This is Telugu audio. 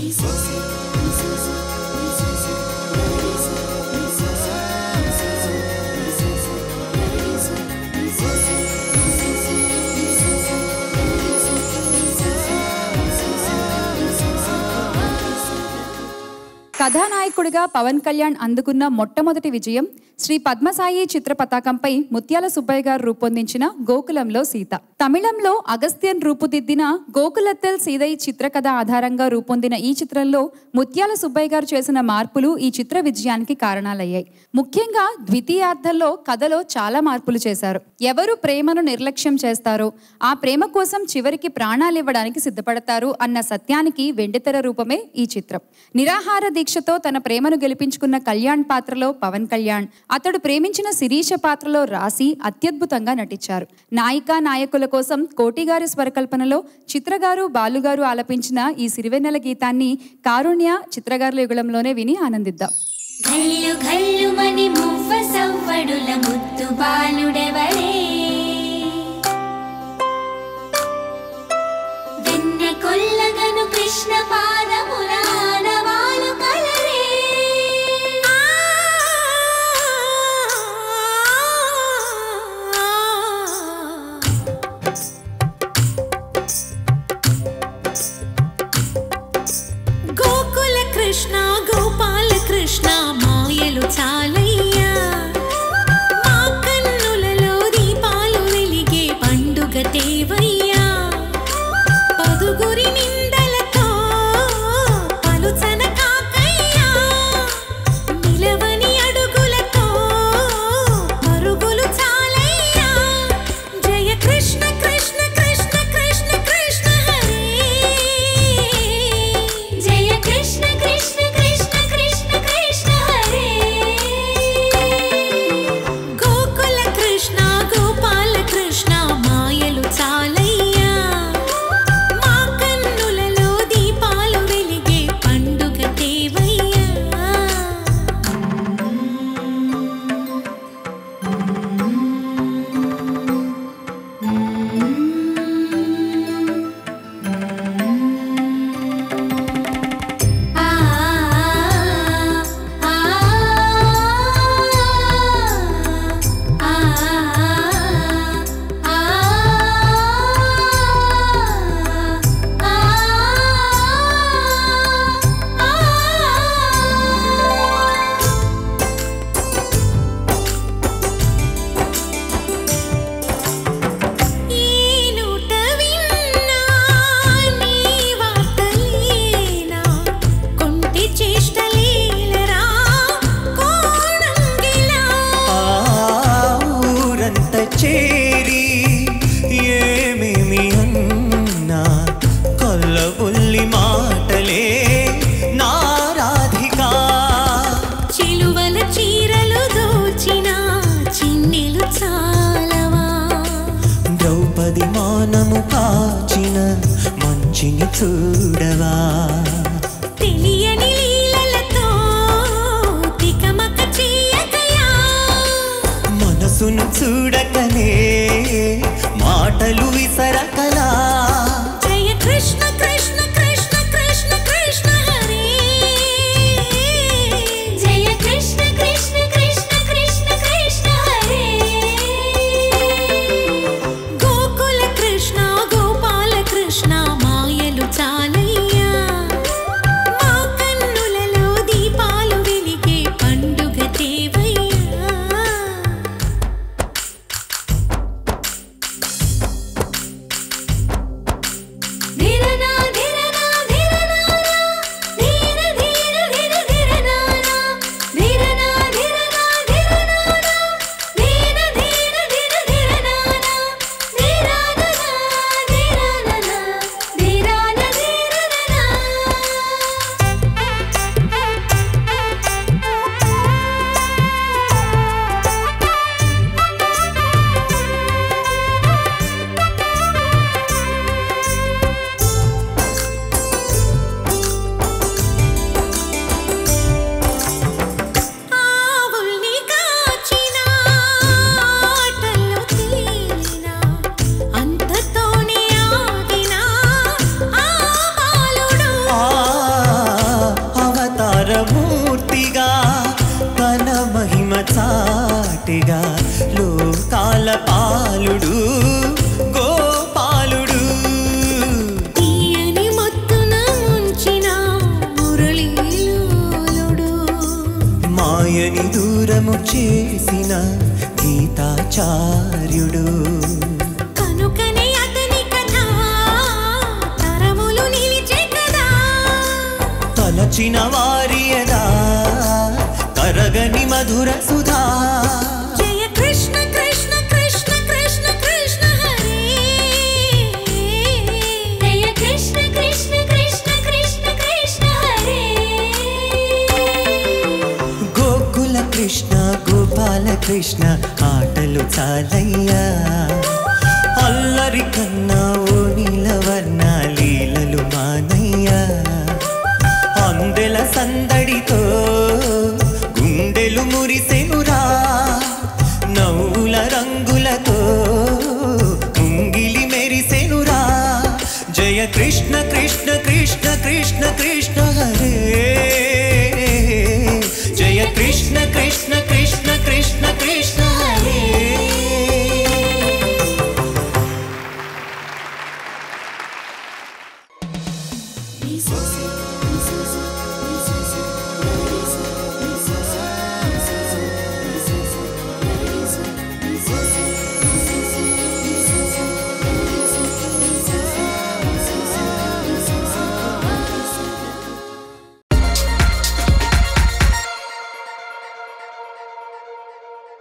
కథానాయకుడిగా పవన్ కళ్యాణ్ అందుకున్న మొట్టమొదటి విజయం శ్రీ పద్మసాయి చిత్ర పతాకంపై ముత్యాల సుబ్బయ్య గారు రూపొందించిన గోకులంలో సీత తమిళంలో అగస్త్యన్ రూపుదిద్దిన గోకులత్తెల్ సీదై చిత్రకథ ఆధారంగా రూపొందిన ఈ చిత్రంలో ముత్యాల సుబ్బయ్య గారు చేసిన మార్పులు ఈ చిత్ర విజయానికి కారణాలయ్యాయి ముఖ్యంగా ద్వితీయార్థంలో కథలో చాలా మార్పులు చేశారు ఎవరు ప్రేమను నిర్లక్ష్యం చేస్తారో ఆ ప్రేమ కోసం చివరికి ప్రాణాలు ఇవ్వడానికి సిద్ధపడతారు అన్న సత్యానికి వెండితెర రూపమే ఈ చిత్రం నిరాహార దీక్షతో తన ప్రేమను గెలిపించుకున్న కళ్యాణ్ పాత్రలో పవన్ కళ్యాణ్ అతడు ప్రేమించిన శిరీష పాత్రలో రాసి అత్యద్భుతంగా నటించారు నాయికా నాయకుల కోసం కోటిగారి స్వరకల్పనలో చిత్రగారు బాలుగారు ఆలపించిన ఈ సిరివెన్నెల గీతాన్ని కారుణ్య చిత్రగారుల యుగళంలోనే విని ఆనందిద్దాం ఘల్లు ఘల్లు మని మువ్వ సవ్వడుల ముద్దు బాలుడెవరే వెన్న కొల్లగను కృష్ణ పాదముల ఆనవాలు కలరే గోకుల కృష్ణ గోపాల కృష్ణ మాయలు చాలయ్యా మా కన్నులలో దీపాలు వెలిగే పండుగ తేవయ్యా పదుగురి నిందలతో పలుచన కాకయ్యా నిలవని అడుగులతో పరుగులు చాలయ్యా జయ కృష్ణ కృష్ణ కృష్ణ కృష్ణ కృష్ణ హరే జయ కృష్ణ కృష్ణ కృష్ణ కృష్ణ కృష్ణ హరే గోకుల కృష్ణ గోపాల కృష్ణ మాయలు చాలయ్యా మా కన్నులలో దీపాలు వెలిగే పండుగ దేవయ్యా ఆ ఆ ఆ ఈ నూట విన్నా నీ వార్తలేనా కొంటి చేష్టలేలరా కోణంగిలా ఆ ఊరంత చేరి ఏమేమి అన్నా కొల్లబుల్లి మాటలే నారాధికా చిలువల చీరలు దోచిన చిన్నెలు చాలవా ద్రౌపది మానము కాచిన మంచిని చూడవా తెలియని లీలలతో తికమక చేయకయా మనసును చూడకనే మాటలు విసరకలా జయ కృష్ణ కృష్ణ కృష్ణ కృష్ణ కృష్ణ హరే జయ కృష్ణ కృష్ణ కృష్ణ కృష్ణ కృష్ణ హరే గోకుల కృష్ణ గోపాల కృష్ణ మాయలు చాలయ్యా బాలుడు గోపాలుడు తీయని మత్తున ముంచిన మురళీలోలుడు మాయని దూరము చేసిన గీతాచార్యుడు కనుకనే అతని కథ తరములు నిలిచే కదా తలచిన వారియదా కరగని మధుర సుధా జయ కృష్ణ కృష్ణ కృష్ణ కృష్ణ కృష్ణ హరే జయ కృష్ణ కృష్ణ కృష్ణ కృష్ణ కృష్ణ హరే గోకుల కృష్ణ గోపాల కృష్ణ ఆటలు చాలయ్యా